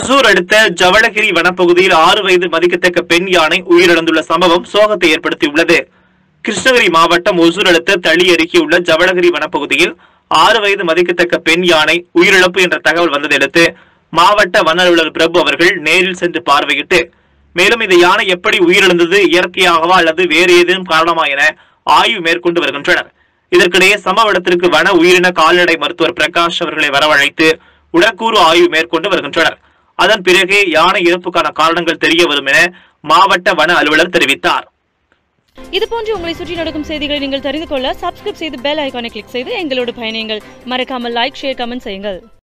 ஒசூர் அடுத்த ஜவளகிரி வனப்பகுதியில் ஆறு வயது மதிக்கத்தக்க பெண் யானை உயிரிழந்துள்ள சம்பவம் சோகத்தை ஏற்படுத்தியுள்ளது கிருஷ்ணகிரி மாவட்டம் ஒசூர் அடுத்த தளி அருகே உள்ள ஜவளகிரி வனப்பகுதியில் ஆறு வயது மதிக்கத்தக்க பெண் யானை உயிரிழப்பு என்ற தகவல் வந்ததையடுத்து மாவட்ட வன அலுவலர் பிரபு அவர்கள் நேரில் சென்று பார்வையிட்டு மேலும் இந்த யானை எப்படி உயிரிழந்தது இயற்கையாகவா அல்லது வேறு ஏதேனும் காரணமா என ஆய்வு மேற்கொண்டு வருகின்றனர் இதற்கிடையே சம்பவ இடத்திற்கு வன உயிரின கால்நடை மருத்துவர் பிரகாஷ் அவர்களை வரவழைத்து உடற்கூறு ஆய்வு மேற்கொண்டு வருகின்றனர் அதன் பிறகே யானை இறப்புக்கான காரணங்கள் தெரிய வரும் என மாவட்ட வன அலுவலர் தெரிவித்தார் இது போன்று உங்களை சுற்றி நடக்கும் செய்திகளை நீங்கள் தெரிந்து கொள்ள சப்ஸ்கிரைப் செய்து பெல் ஐகானை கிளிக் செய்து எங்களோடு பயணியுங்கள் மறக்காமல் லைக் ஷேர் கமெண்ட் செய்யுங்கள்